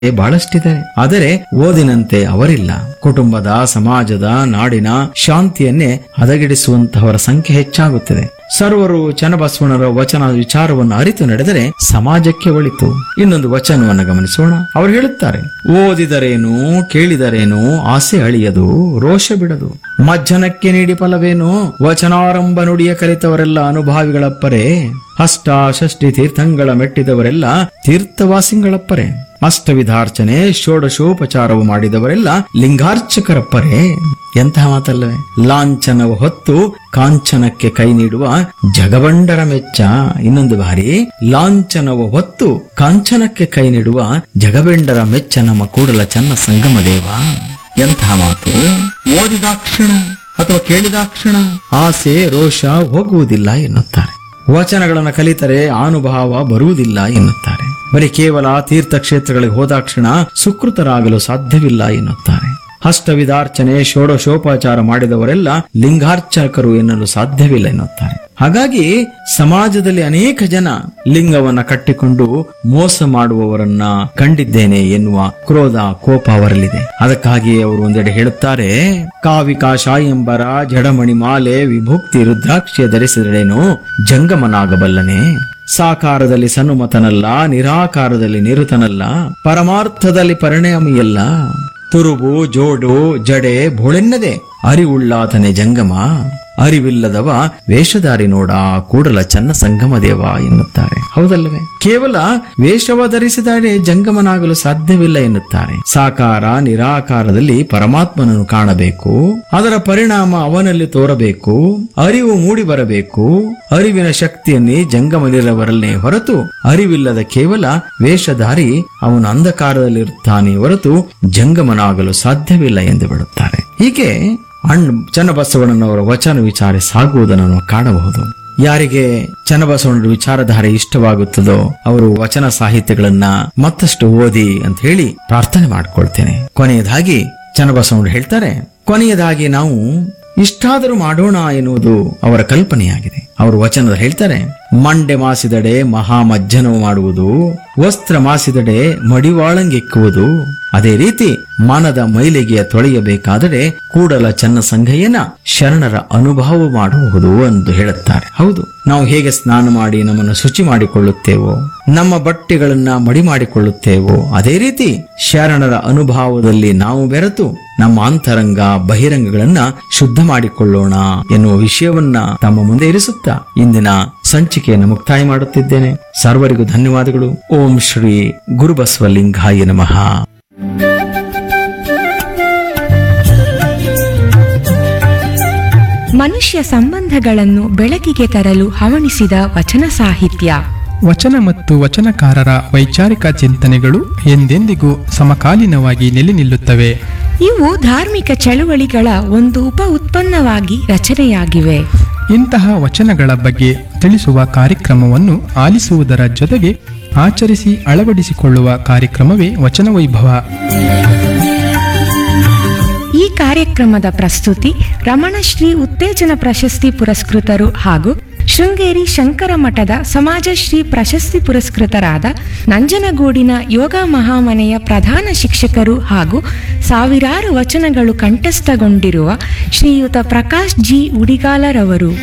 ಬಹಳಷ್ಟಿದೆ ಆದರೆ ಓದಿನಂತೆ ಅವರಿಲ್ಲ ಕುಟುಂಬದ ಸಮಾಜದ ನಾಡಿನ ಶಾಂತಿಯನ್ನೇ ಹದಗೆಡಿಸುವಂತಹವರ ಸಂಖ್ಯೆ ಹೆಚ್ಚಾಗುತ್ತದೆ ಸರ್ವರು ಚನ್ನಬಸವಣ್ಣರ ವಚನ ವಿಚಾರವನ್ನು ಅರಿತು ನಡೆದರೆ ಸಮಾಜಕ್ಕೆ ಒಳಿತು ಇನ್ನೊಂದು ವಚನವನ್ನು ಗಮನಿಸೋಣ ಅವರು ಹೇಳುತ್ತಾರೆ ಓದಿದರೇನು ಕೇಳಿದರೇನು ಆಸೆ ಅಳಿಯದು ರೋಷ ಬಿಡದು ಮಜ್ಜನಕ್ಕೆ ನೀಡಿ ಫಲವೇನು ವಚನಾರಂಭ ನುಡಿಯ ಕಲಿತವರೆಲ್ಲ ಅನುಭಾವಿಗಳಪ್ಪರೇ ಅಷ್ಟ ಷಷ್ಠಿ ತೀರ್ಥಂಗಳ ಮೆಟ್ಟಿದವರೆಲ್ಲ ತೀರ್ಥವಾಸಿಗಳಪ್ಪರೇ ಅಷ್ಟವಿಧಾರ್ಚನೆ ಷೋಡಶೋಪಚಾರವು ಮಾಡಿದವರೆಲ್ಲ ಲಿಂಗಾರ್ಚಕರಪ್ಪರೇ ಎಂತಹ ಮಾತಲ್ಲವೇ ಲಾಂಛನವು ಹೊತ್ತು ಕಾಂಚನಕ್ಕೆ ಕೈ ನೀಡುವ ಜಗವಂಡರ ಮೆಚ್ಚ ಇನ್ನೊಂದು ಬಾರಿ ಲಾಂಛನವು ಹೊತ್ತು ಕಾಂಚನಕ್ಕೆ ಕೈ ನೀಡುವ ಜಗವೆಂಡರ ಮೆಚ್ಚ ನಮ್ಮ ಕೂಡಲ ಚನ್ನ ಸಂಗಮ ದೇವ ಎಂತಹ ಮಾತು ಓದಿದಾಕ್ಷಣ ಅಥವಾ ಕೇಳಿದಾಕ್ಷಣ ಆಸೆ ರೋಷ ಹೋಗುವುದಿಲ್ಲ ಎನ್ನುತ್ತಾರೆ ವಚನಗಳನ್ನು ಕಲಿತರೆ ಅನುಭವ ಬರುವುದಿಲ್ಲ ಎನ್ನುತ್ತಾರೆ ಬರೀ ಕೇವಲ ತೀರ್ಥಕ್ಷೇತ್ರಗಳಿಗೆ ಹೋದಾಕ್ಷಣ ಸುಕೃತರಾಗಲು ಸಾಧ್ಯವಿಲ್ಲ ಎನ್ನುತ್ತಾರೆ ಹಸ್ತವಿಧಾರ್ಚನೆ ಷೋಡಶೋಪಚಾರ ಮಾಡಿದವರೆಲ್ಲ ಲಿಂಗಾರ್ಚಕರು ಎನ್ನಲು ಸಾಧ್ಯವಿಲ್ಲ ಎನ್ನುತ್ತಾರೆ ಹಾಗಾಗಿ ಸಮಾಜದಲ್ಲಿ ಅನೇಕ ಜನ ಲಿಂಗವನ್ನ ಕಟ್ಟಿಕೊಂಡು ಮೋಸ ಮಾಡುವವರನ್ನ ಕಂಡಿದ್ದೇನೆ ಎನ್ನುವ ಕ್ರೋಧ ಕೋಪ ಅವರಲ್ಲಿದೆ ಅದಕ್ಕಾಗಿ ಅವರು ಒಂದೆಡೆ ಹೇಳುತ್ತಾರೆ ಕಾವಿಕಾಶ ಎಂಬರ ಜಡಮಣಿ ಮಾಲೆ ವಿಭುಕ್ತಿ ರುದ್ರಾಕ್ಷಿಯ ಧರಿಸಿದರೇನು ಜಂಗಮನಾಗಬಲ್ಲನೆ ಸಾಕಾರದಲ್ಲಿ ಸನ್ನುಮತನಲ್ಲ ನಿರಾಕಾರದಲ್ಲಿ ನಿರುತನಲ್ಲ ಪರಮಾರ್ಥದಲ್ಲಿ ಪರಿಣಾಮಿಯಲ್ಲ ತುರುಬು ಜೋಡು ಜಡೆ ಬೋಳೆನ್ನದೆ ಅರಿವುಳ್ಳಾತನೆ ಜಂಗಮ ಅರಿವಿಲ್ಲದವ ವೇಷಧಾರಿ ನೋಡ ಕೂಡಲ ಚನ್ನ ಸಂಗಮ ದೇವ ಎನ್ನುತ್ತಾರೆ ಹೌದಲ್ಲವೇ ಕೇವಲ ವೇಷವ ಧರಿಸಿದರೆ ಜಂಗಮನಾಗಲು ಸಾಧ್ಯವಿಲ್ಲ ಎನ್ನುತ್ತಾರೆ ಸಾಕಾರ ನಿರಾಕಾರದಲ್ಲಿ ಪರಮಾತ್ಮನನ್ನು ಕಾಣಬೇಕು ಅದರ ಪರಿಣಾಮ ಅವನಲ್ಲಿ ತೋರಬೇಕು ಅರಿವು ಮೂಡಿ ಬರಬೇಕು ಅರಿವಿನ ಶಕ್ತಿಯನ್ನೇ ಜಂಗಮನಿರವರಲ್ಲೇ ಹೊರತು ಅರಿವಿಲ್ಲದ ಕೇವಲ ವೇಷಧಾರಿ ಅವನು ಅಂಧಕಾರದಲ್ಲಿರುತ್ತಾನೆ ಹೊರತು ಜಂಗಮನಾಗಲು ಸಾಧ್ಯವಿಲ್ಲ ಎಂದು ಬಿಡುತ್ತಾರೆ ಹೀಗೆ ಅಣ್ಣ ಚನ್ನಬಸವಣ್ಣನವರ ವಚನ ವಿಚಾರ ಸಾಗುವುದನ್ನು ನಾವು ಕಾಣಬಹುದು ಯಾರಿಗೆ ಚನ್ನಬಸವಣ್ಣರ ವಿಚಾರಧಾರೆ ಇಷ್ಟವಾಗುತ್ತದೋ ಅವರು ವಚನ ಸಾಹಿತ್ಯಗಳನ್ನ ಮತ್ತಷ್ಟು ಓದಿ ಅಂತ ಹೇಳಿ ಪ್ರಾರ್ಥನೆ ಮಾಡ್ಕೊಳ್ತೇನೆ ಕೊನೆಯದಾಗಿ ಚನ್ನಬಸವಣ್ಣರು ಹೇಳ್ತಾರೆ ಕೊನೆಯದಾಗಿ ನಾವು ಇಷ್ಟಾದರೂ ಮಾಡೋಣ ಎನ್ನುವುದು ಅವರ ಕಲ್ಪನೆಯಾಗಿದೆ ಅವರು ವಚನದ ಹೇಳ್ತಾರೆ ಮಂಡೆ ಮಾಸಿದಡೆ ಮಹಾಮಜ್ಜನವು ಮಾಡುವುದು ವಸ್ತ್ರ ಮಾಸಿದಡೆ ಮಡಿವಾಳಂಗೆಕ್ಕುವುದು ಅದೇ ರೀತಿ ಮನದ ಮೈಲಿಗೆಯ ತೊಳೆಯಬೇಕಾದರೆ ಕೂಡಲ ಚನ್ನ ಸಂಘಯ್ಯನ ಶರಣರ ಅನುಭವ ಮಾಡುವುದು ಎಂದು ಹೇಳುತ್ತಾರೆ ಹೌದು ನಾವು ಹೇಗೆ ಸ್ನಾನ ಮಾಡಿ ನಮ್ಮನ್ನು ಶುಚಿ ಮಾಡಿಕೊಳ್ಳುತ್ತೇವೋ ನಮ್ಮ ಬಟ್ಟೆಗಳನ್ನ ಮಡಿ ಮಾಡಿಕೊಳ್ಳುತ್ತೇವೋ ಅದೇ ರೀತಿ ಶರಣರ ಅನುಭವದಲ್ಲಿ ನಾವು ಬೆರೆತು ನಮ್ಮ ಅಂತರಂಗ ಬಹಿರಂಗಗಳನ್ನ ಶುದ್ಧ ಮಾಡಿಕೊಳ್ಳೋಣ ಎನ್ನುವ ವಿಷಯವನ್ನ ತಮ್ಮ ಮುಂದೆ ಇರಿಸುತ್ತಾ ಇಂದಿನ ಸಂಚಿಕೆಯನ್ನು ಮುಕ್ತಾಯ ಮಾಡುತ್ತಿದ್ದೇನೆ ಸರ್ವರಿಗೂ ಧನ್ಯವಾದಗಳು ಓಂ ಶ್ರೀ ಗುರುಬಸವಲಿಂಗಾಯ ನಮಃ ಮನುಷ್ಯ ಸಂಬಂಧಗಳನ್ನು ಬೆಳಕಿಗೆ ತರಲು ಹವಣಿಸಿದ ವಚನ ಸಾಹಿತ್ಯ ವಚನ ಮತ್ತು ವಚನಕಾರರ ವೈಚಾರಿಕ ಚಿಂತನೆಗಳು ಎಂದೆಂದಿಗೂ ಸಮಕಾಲೀನವಾಗಿ ನೆಲೆ ನಿಲ್ಲುತ್ತವೆ ಇವು ಧಾರ್ಮಿಕ ಚಳುವಳಿಗಳ ಒಂದು ಉಪ ಉತ್ಪನ್ನವಾಗಿ ರಚನೆಯಾಗಿವೆ ಇಂತಹ ವಚನಗಳ ಬಗ್ಗೆ ತಿಳಿಸುವ ಕಾರ್ಯಕ್ರಮವನ್ನು ಆಲಿಸುವುದರ ಜೊತೆಗೆ ಆಚರಿಸಿ ಅಳವಡಿಸಿಕೊಳ್ಳುವ ಕಾರ್ಯಕ್ರಮವೇ ವಚನ ವೈಭವ ಈ ಕಾರ್ಯಕ್ರಮದ ಪ್ರಸ್ತುತಿ ರಮಣಶ್ರೀ ಉತ್ತೇಜನ ಪ್ರಶಸ್ತಿ ಪುರಸ್ಕೃತರು ಹಾಗೂ ಶೃಂಗೇರಿ ಶಂಕರ ಮಠದ ಸಮಾಜಶ್ರೀ ಪ್ರಶಸ್ತಿ ಪುರಸ್ಕೃತರಾದ ನಂಜನಗೂಡಿನ ಯೋಗ ಮಹಾಮನೆಯ ಪ್ರಧಾನ ಶಿಕ್ಷಕರು ಹಾಗೂ ಸಾವಿರಾರು ವಚನಗಳು ಕಂಠಸ್ಥಗೊಂಡಿರುವ ಶ್ರೀಯುತ ಪ್ರಕಾಶ್ ಜಿ ಉಡಿಗಾಲರವರು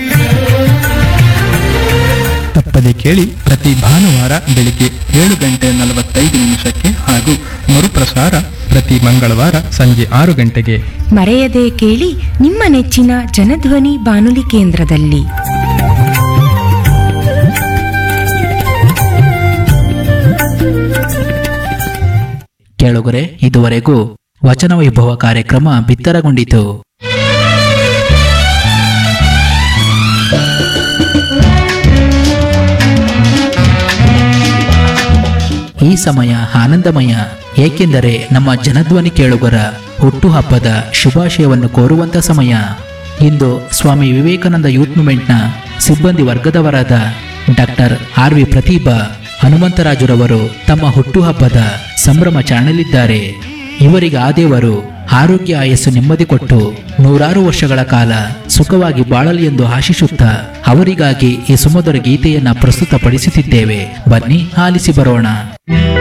ತಪ್ಪದೆ ಕೇಳಿ ಪ್ರತಿ ಭಾನುವಾರ ಬೆಳಿಗ್ಗೆ ಏಳು ಗಂಟೆ ನಲವತ್ತೈದು ನಿಮಿಷಕ್ಕೆ ಹಾಗೂ ಮರುಪ್ರಸಾರ ಪ್ರತಿ ಮಂಗಳವಾರ ಸಂಜೆ ಆರು ಗಂಟೆಗೆ ಮರೆಯದೆ ಕೇಳಿ ನಿಮ್ಮ ನೆಚ್ಚಿನ ಜನಧ್ವನಿ ಬಾನುಲಿ ಕೇಂದ್ರದಲ್ಲಿ ಕೇಳುಗರೆ ಇದುವರೆಗೂ ವಚನ ವೈಭವ ಕಾರ್ಯಕ್ರಮ ಬಿತ್ತರಗೊಂಡಿತು ಈ ಸಮಯ ಆನಂದಮಯ ಏಕೆಂದರೆ ನಮ್ಮ ಜನಧ್ವನಿ ಕೇಳುಗರ ಹುಟ್ಟುಹಬ್ಬದ ಶುಭಾಶಯವನ್ನು ಕೋರುವಂತ ಸಮಯ ಇಂದು ಸ್ವಾಮಿ ವಿವೇಕಾನಂದ ಯೂತ್ ಮೂವ್ಮೆಂಟ್ನ ಸಿಬ್ಬಂದಿ ವರ್ಗದವರಾದ ಡಾಕ್ಟರ್ ಆರ್ ವಿ ಪ್ರತಿಭಾ ಹನುಮಂತರಾಜುರವರು ತಮ್ಮ ಹುಟ್ಟುಹಬ್ಬದ ಸಂಭ್ರಮಾಚರಣೆಯಲ್ಲಿದ್ದಾರೆ ಇವರಿಗೆ ಆ ದೇವರು ಆರೋಗ್ಯ ಆಯಸ್ಸು ನೆಮ್ಮದಿ ಕೊಟ್ಟು ನೂರಾರು ವರ್ಷಗಳ ಕಾಲ ಸುಖವಾಗಿ ಬಾಳಲಿ ಎಂದು ಆಶಿಸುತ್ತಾ ಅವರಿಗಾಗಿ ಈ ಸುಮಧುರ ಗೀತೆಯನ್ನ ಪ್ರಸ್ತುತಪಡಿಸುತ್ತಿದ್ದೇವೆ ಬನ್ನಿ ಆಲಿಸಿ ಬರೋಣ